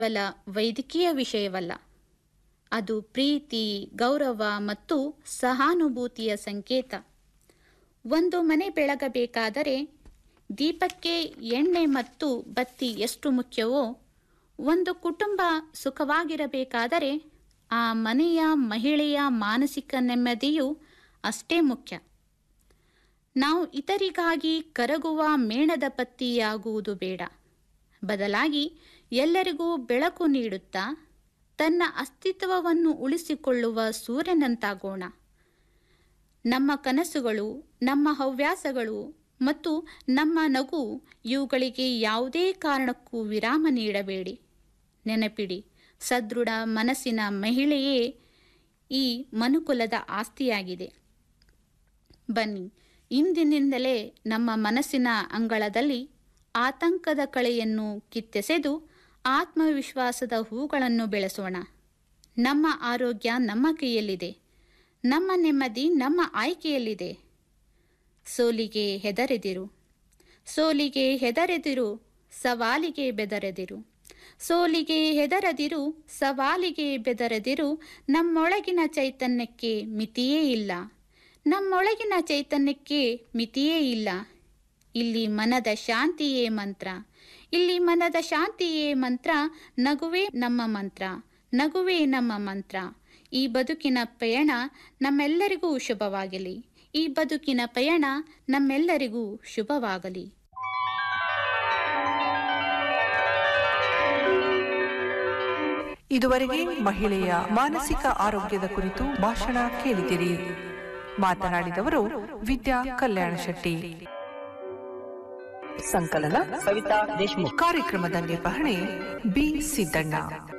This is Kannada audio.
ಕೇವಲ ವೈದ್ಯಕೀಯ ವಿಷಯವಲ್ಲ ಅದು ಪ್ರೀತಿ ಗೌರವ ಮತ್ತು ಸಹಾನುಭೂತಿಯ ಸಂಕೇತ ಒಂದು ಮನೆ ಬೆಳಗಬೇಕಾದರೆ ದೀಪಕ್ಕೆ ಎಣ್ಣೆ ಮತ್ತು ಬತ್ತಿ ಎಷ್ಟು ಮುಖ್ಯವೋ ಒಂದು ಕುಟುಂಬ ಸುಖವಾಗಿರಬೇಕಾದರೆ ಆ ಮನೆಯ ಮಹಿಳೆಯ ಮಾನಸಿಕ ನೆಮ್ಮದಿಯೂ ಅಷ್ಟೇ ಮುಖ್ಯ ನಾವು ಇತರಿಗಾಗಿ ಕರಗುವ ಮೇಣದ ಪತ್ತಿಯಾಗುವುದು ಬೇಡ ಬದಲಾಗಿ ಎಲ್ಲರಿಗೂ ಬೆಳಕು ನೀಡುತ್ತಾ ತನ್ನ ಅಸ್ತಿತ್ವವನ್ನು ಉಳಿಸಿಕೊಳ್ಳುವ ಸೂರ್ಯನಂತಾಗೋಣ ನಮ್ಮ ಕನಸುಗಳು ನಮ್ಮ ಹವ್ಯಾಸಗಳು ಮತ್ತು ನಮ್ಮ ನಗು ಇವುಗಳಿಗೆ ಯಾವುದೇ ಕಾರಣಕ್ಕೂ ವಿರಾಮ ನೀಡಬೇಡಿ ನೆನಪಿಡಿ ಸದೃಢ ಮನಸ್ಸಿನ ಮಹಿಳೆಯೇ ಈ ಮನುಕುಲದ ಆಸ್ತಿಯಾಗಿದೆ ಬನ್ನಿ ಇಂದಿನಿಂದಲೇ ನಮ್ಮ ಮನಸ್ಸಿನ ಅಂಗಳದಲ್ಲಿ ಆತಂಕದ ಕಳೆಯನ್ನು ಕಿತ್ತೆಸೆದು ಆತ್ಮವಿಶ್ವಾಸದ ಹೂಗಳನ್ನು ಬೆಳೆಸೋಣ ನಮ್ಮ ಆರೋಗ್ಯ ನಮ್ಮ ಕೈಯಲ್ಲಿದೆ ನಮ್ಮ ನೆಮ್ಮದಿ ನಮ್ಮ ಆಯ್ಕೆಯಲ್ಲಿದೆ ಸೋಲಿಗೆ ಹೆದರೆದಿರು ಸೋಲಿಗೆ ಹೆದರೆದಿರು ಸವಾಲಿಗೆ ಬೆದರೆದಿರು ಸೋಲಿಗೆ ಹೆದರದಿರು ಸವಾಲಿಗೆ ಬೆದರದಿರು ನಮ್ಮೊಳಗಿನ ಚೈತನ್ಯಕ್ಕೆ ಮಿತಿಯೇ ಇಲ್ಲ ನಮ್ಮೊಳಗಿನ ಚೈತನ್ಯಕ್ಕೆ ಮಿತಿಯೇ ಇಲ್ಲ ಇಲ್ಲಿ ಮನದ ಶಾಂತಿಯೇ ಮಂತ್ರ ಇಲ್ಲಿ ಮನದ ಶಾಂತಿಯೇ ಮಂತ್ರ ನಗುವೇ ನಮ್ಮ ಮಂತ್ರ ನಗುವೇ ನಮ್ಮ ಮಂತ್ರ ಈ ಬದುಕಿನ ಪಯಣ ನಮ್ಮೆಲ್ಲರಿಗೂ ಶುಭವಾಗಲಿ ಈ ಬದುಕಿನ ಪಯಣ ನಮ್ಮೆಲ್ಲರಿಗೂ ಶುಭವಾಗಲಿ ಇದುವರೆಗೆ ಮಹಿಳೆಯ ಮಾನಸಿಕ ಆರೋಗ್ಯದ ಕುರಿತು ಭಾಷಣ ಕೇಳಿದಿರಿ ಮಾತನಾಡಿದವರು ವಿದ್ಯಾ ಕಲ್ಯಾಣ ಶೆಟ್ಟಿ ಸಂಕಲನ ಸವಿತಾ ದೇಶಮುಖ್ ಕಾರ್ಯಕ್ರಮದ ನಿರ್ವಹಣೆ ಬಿ ಸಿದ್ದಣ್ಣ